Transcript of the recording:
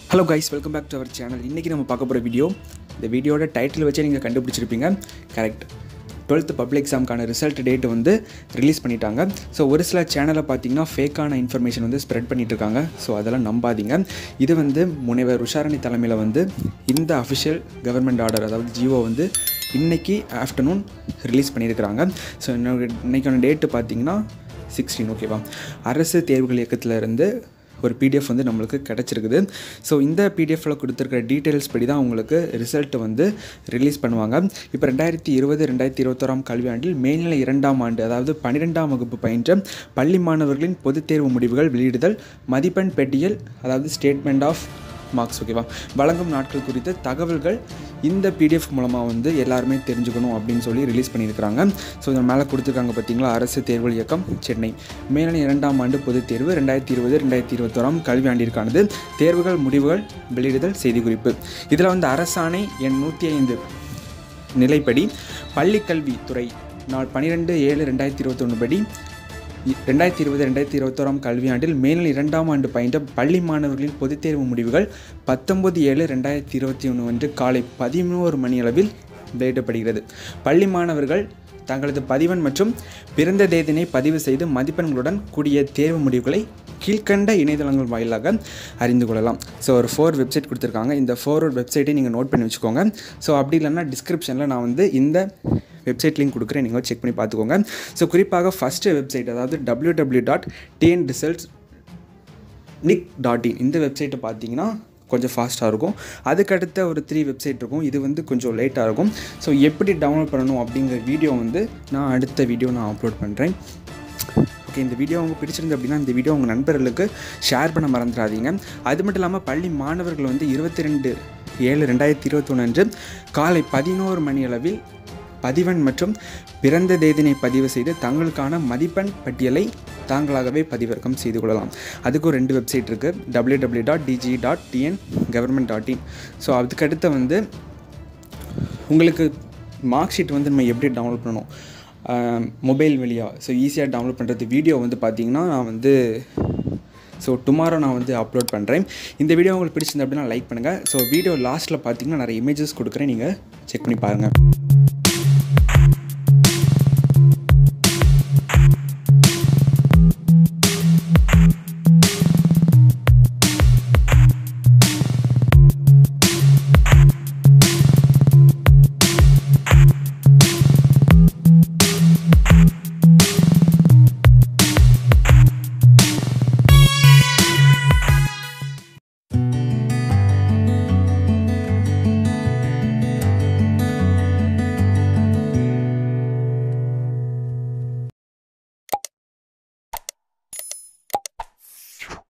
hello guys welcome back to our channel இன்றைக்கி நம்ம பார்க்க போகிற வீடியோ இந்த வீடியோட டைட்டில் வச்சே நீங்கள் கண்டுபிடிச்சிருப்பீங்க கரெக்ட் டுவெல்த்து பப்ளிக் எக்ஸாமுக்கான ரிசல்ட் டேட் வந்து ரிலீஸ் பண்ணிட்டாங்க ஸோ ஒரு சில சேனலை பார்த்தீங்கன்னா ஃபேக்கான இன்ஃபர்மேஷன் வந்து ஸ்ப்ரெட் பண்ணிட்டு இருக்காங்க ஸோ அதெல்லாம் நம்பாதீங்க இது வந்து முனைவர் உஷாரணி தலைமையில் வந்து இந்த அஃபிஷியல் கவர்மெண்ட் ஆர்டர் அதாவது ஜியோ வந்து இன்னைக்கு ஆஃப்டர்நூன் ரிலீஸ் பண்ணியிருக்கிறாங்க ஸோ இன்னொரு இன்னைக்கான டேட்டு பார்த்தீங்கன்னா சிக்ஸ்டீன் ஓகேவா அரசு தேர்வுகள் இயக்கத்தில் இருந்து ஒரு பிடிஎஃப் வந்து நம்மளுக்கு கிடச்சிருக்குது ஸோ இந்த பிடிஎஃப்பில் கொடுத்துருக்கிற டீட்டெயில்ஸ் படி தான் உங்களுக்கு ரிசல்ட் வந்து ரிலீஸ் பண்ணுவாங்க இப்போ ரெண்டாயிரத்தி இருபது ரெண்டாயிரத்தி இருபத்தோராம் கல்வியாண்டில் மேல்நிலை இரண்டாம் ஆண்டு அதாவது பன்னிரெண்டாம் வகுப்பு பயின்ற பள்ளி மாணவர்களின் பொதுத் தேர்வு முடிவுகள் வெளியிடுதல் மதிப்பெண் பெட்டியல் அதாவது ஸ்டேட்மெண்ட் ஆஃப் மார்க்ஸ் ஓகேவா வழங்கும் நாட்கள் குறித்த தகவல்கள் இந்த பிடிஎஃப் மூலமாக வந்து எல்லாருமே தெரிஞ்சுக்கணும் அப்படின்னு சொல்லி ரிலீஸ் பண்ணியிருக்கிறாங்க ஸோ இதன் மேலே கொடுத்துருக்காங்க பார்த்தீங்களா அரசு தேர்வுகள் இயக்கம் சென்னை மேல்நிலை இரண்டாம் ஆண்டு பொதுத் தேர்வு ரெண்டாயிரத்தி இருபது ரெண்டாயிரத்தி இருபத்தோராம் கல்வியாண்டிற்கானது தேர்வுகள் முடிவுகள் வெளியிடுதல் செய்திக்குறிப்பு இதில் வந்து அரசாணை எண் நூற்றி ஐந்து நிலைப்படி பள்ளிக்கல்வித்துறை நாள் பன்னிரெண்டு ஏழு ரெண்டாயிரத்தி இருபத்தொன்று படி ரெண்டாயிரத்தி இருபது ரெண்டாயிரத்தி இருபத்தோராம் கல்வியாண்டில் மேல்நிலை இரண்டாம் ஆண்டு பயின்ற பள்ளி மாணவர்களின் பொதுத் தேர்வு முடிவுகள் பத்தொன்பது ஏழு ரெண்டாயிரத்தி இருபத்தி ஒன்று அன்று காலை பதினோரு மணியளவில் வெளியிடப்படுகிறது பள்ளி மாணவர்கள் தங்களது பதிவெண் மற்றும் பிறந்த தேதினை பதிவு செய்து மதிப்பெண்களுடன் கூடிய தேர்வு முடிவுகளை கீழ்கண்ட இணையதளங்கள் வாயிலாக அறிந்து கொள்ளலாம் ஸோ ஒரு ஃபோர் வெப்சைட் கொடுத்துருக்காங்க இந்த ஃபோர் வெப்சைட்டை நீங்கள் நோட் பண்ணி வச்சுக்கோங்க ஸோ அப்படி இல்லைன்னா டிஸ்கிரிப்ஷனில் நான் வந்து இந்த வெப்சைட் லிங்க் கொடுக்குறேன் நீங்கள் செக் பண்ணி பார்த்துக்கோங்க ஸோ குறிப்பாக ஃபஸ்ட்டு வெப்சைட் அதாவது W W dot TN results nic dot in இந்த வெப்சைட்டை பார்த்தீங்கன்னா கொஞ்சம் ஃபாஸ்ட்டாக இருக்கும் அதுக்கடுத்த ஒரு த்ரீ வெப்சைட் இருக்கும் இது வந்து கொஞ்சம் லேட்டாக இருக்கும் ஸோ எப்படி டவுன்லோட் பண்ணணும் அப்படிங்கிற வீடியோ வந்து நான் அடுத்த வீடியோ நான் அப்லோட் பண்ணுறேன் ஓகே இந்த வீடியோ உங்களுக்கு பிடிச்சிருந்து அப்படின்னா இந்த வீடியோ உங்கள் நண்பர்களுக்கு ஷேர் பண்ண மறந்துடாதீங்க அது மட்டும் இல்லாமல் பள்ளி மாணவர்கள் வந்து இருபத்தி ரெண்டு ஏழு ரெண்டாயிரத்தி இருபத்தொன்று அன்று காலை பதினோரு மணி அளவில் பதிவெண் மற்றும் பிறந்த தேதினை பதிவு செய்து தங்களுக்கான மதிப்பெண் பட்டியலை தாங்களாகவே பதிவிறக்கம் செய்து கொள்ளலாம் அதுக்கு ஒரு ரெண்டு வெப்சைட் இருக்குது W W dot DG dot TN government dot in so அதுக்கடுத்து வந்து உங்களுக்கு மார்க் ஷீட் வந்து நம்ம எப்படி டவுன்லோட் பண்ணணும் மொபைல் வழியாக ஸோ ஈஸியாக டவுன்லோட் பண்ணுறது வீடியோ வந்து பார்த்திங்கன்னா நான் வந்து ஸோ டுமாரோ நான் வந்து அப்லோட் பண்ணுறேன் இந்த வீடியோ உங்களுக்கு பிடிச்சிருந்தா அப்படின்னா லைக் பண்ணுங்கள் ஸோ வீடியோ லாஸ்ட்டில் பார்த்தீங்கன்னா நிறைய இமேஜஸ் கொடுக்குறேன் நீங்கள் செக் பண்ணி பாருங்கள்